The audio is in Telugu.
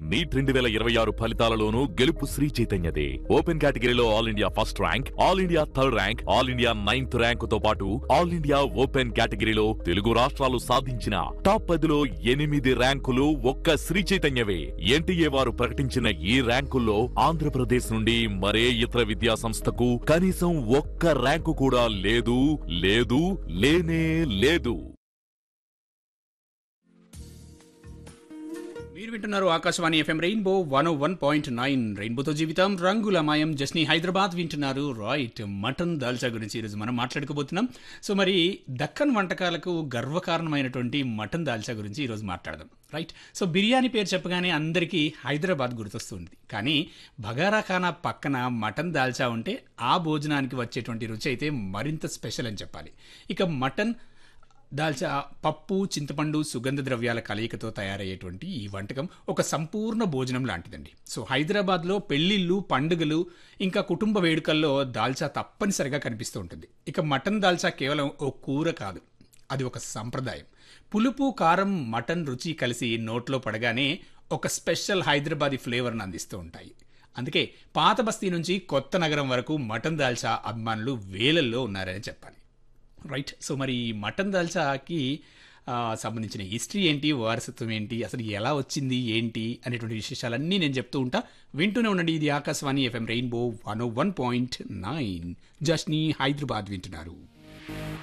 నీట్ రెండు వేల ఇరవై ఆరు ఫలితాలలోనూ గెలుపు శ్రీ చైతన్యదే ఓపెన్ కేటగిరీలో all India first rank all India third rank all India ninth rank తో పాటు ఆల్ ఇండియా ఓపెన్ కేటగిరీలో తెలుగు రాష్ట్రాలు సాధించిన టాప్ పదిలో ఎనిమిది ర్యాంకులు ఒక్క శ్రీ చైతన్యవే ఎన్టీఏ వారు ప్రకటించిన ఈ ర్యాంకుల్లో ఆంధ్రప్రదేశ్ నుండి మరే ఇతర విద్యా సంస్థకు కనీసం ఒక్క ర్యాంకు కూడా లేదు లేదు లేనే లేదు మీరు వింటున్నారు Akashvani FM Rainbow one one point nine రెయిన్బోతో జీవితం రంగుల మాయం జస్ని హైదరాబాద్ వింటున్నారు రైట్ మటన్ దాల్చా గురించి ఈరోజు మనం మాట్లాడుకోబోతున్నాం సో మరి దక్కన్ వంటకాలకు గర్వకారణమైనటువంటి మటన్ దాల్చా గురించి ఈరోజు మాట్లాడదాం రైట్ సో బిర్యానీ పేరు చెప్పగానే అందరికీ హైదరాబాద్ గుర్తొస్తుంది కానీ బగారా ఖానా పక్కన మటన్ దాల్చా ఉంటే ఆ భోజనానికి వచ్చేటువంటి రుచి అయితే మరింత స్పెషల్ అని చెప్పాలి ఇక మటన్ దాల్చా పప్పు చింతపండు సుగంధ ద్రవ్యాల కలయికతో తయారయ్యేటువంటి ఈ వంటకం ఒక సంపూర్ణ భోజనం లాంటిదండి సో హైదరాబాద్లో పెళ్లిళ్ళు పండుగలు ఇంకా కుటుంబ వేడుకల్లో దాల్చా తప్పనిసరిగా కనిపిస్తూ ఉంటుంది ఇక మటన్ దాల్చా కేవలం ఓ కూర కాదు అది ఒక సంప్రదాయం పులుపు కారం మటన్ రుచి కలిసి నోట్లో పడగానే ఒక స్పెషల్ హైదరాబాదీ ఫ్లేవర్ని అందిస్తూ ఉంటాయి అందుకే పాత బస్తీ నుంచి కొత్త నగరం వరకు మటన్ దాల్చా అభిమానులు వేలల్లో ఉన్నారని చెప్పాలి రైట్ సో మరి ఈ మటన్ దాల్చాకి ఆ, సంబంధించిన హిస్టరీ ఏంటి వారసత్వం ఏంటి అసలు ఎలా వచ్చింది ఏంటి అనేటువంటి విశేషాలన్నీ నేను చెప్తూ ఉంటా వింటూనే ఉండండి ఇది Akashvani FM Rainbow one one point nine జస్ని హైదరాబాద్ వింటున్నారు